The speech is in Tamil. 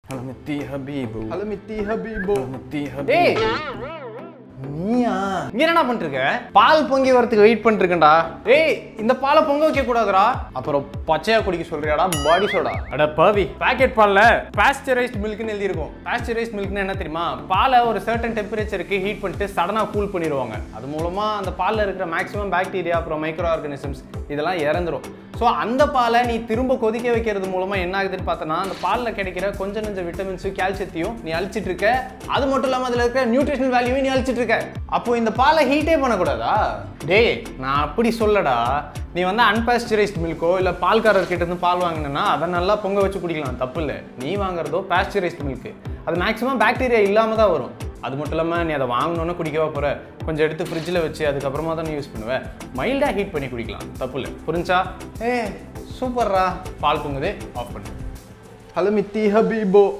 ஹலமித்தி ஹபீபு ஹலமித்தி ஹபீபோ ஹலமித்தி டேய் நீயா இங்க என்னடா பண்ணிருக்க பால் பொங்கி வரதுக்கு வெயிட் பண்ணிட்டு இருக்கேன்டா டேய் இந்த பாலை பொங்க வைக்க கூடாதுடா அப்புறம் பச்சையா குடிக்க சொல்றியாடா பாடி சோடா அட பவி பாக்கெட் பால்ல பாஸ்டரைஸ்ட் மில்க்னு எழுதி இருக்கும் பாஸ்டரைஸ்ட் மில்க்னா என்ன தெரியுமா பாலை ஒரு சர்டன் டெம்பரேச்சருக்கு ஹீட் பண்ணிட்டு சடனா கூல் பண்ணிடுவாங்க அது மூலமா அந்த பால்ல இருக்கிற மேக்ஸிமம் பாக்டீரியா அப்புறம் மைக்ரோ ஆர்கானிசம்ஸ் இதெல்லாம் இறந்துரும் ஸோ அந்த பாலை நீ திரும்ப கொதிக்க வைக்கிறது மூலமா என்ன ஆகுதுன்னு பார்த்தனா அந்த பாலில் கிடைக்கிற கொஞ்சம் நஞ்ச விட்டமின்ஸும் கால்சியத்தையும் நீ அழிச்சிட்டு இருக்க அது மட்டும் இல்லாமல் அதில் இருக்கிற நியூட்ரிஷனல் வேல்யூவையும் நீ அழிச்சிட்டு இருக்க அப்போ இந்த பாலை ஹீட்டே பண்ணக்கூடாதா டேய் நான் அப்படி சொல்லடா நீ வந்து அன்பாஸ்டரைஸ்ட் மில்க்கோ இல்லை பால்காரர் கிட்ட இருந்து பால் வாங்கினா அதை நல்லா பொங்க வச்சு குடிக்கலாம் தப்பு இல்லை நீ வாங்குறதோ பாஸ்டரைஸ்ட் மில்க்கு அது மேக்ஸிமம் பாக்டீரியா இல்லாமல் தான் வரும் அது மட்டும் இல்லாமல் நீ அதை வாங்கணுன்னு குடிக்கவா போகிற கொஞ்சம் எடுத்து ஃப்ரிட்ஜில் வச்சு அதுக்கப்புறமா தான் நீ யூஸ் பண்ணுவேன் மைல்டாக ஹீட் பண்ணி குடிக்கலாம் தப்பு இல்லை புரிஞ்சா ஏ சூப்பர்ரா பால் பொங்குது ஆஃப் பண்ணு ஹலமித்தி ஹபீபோ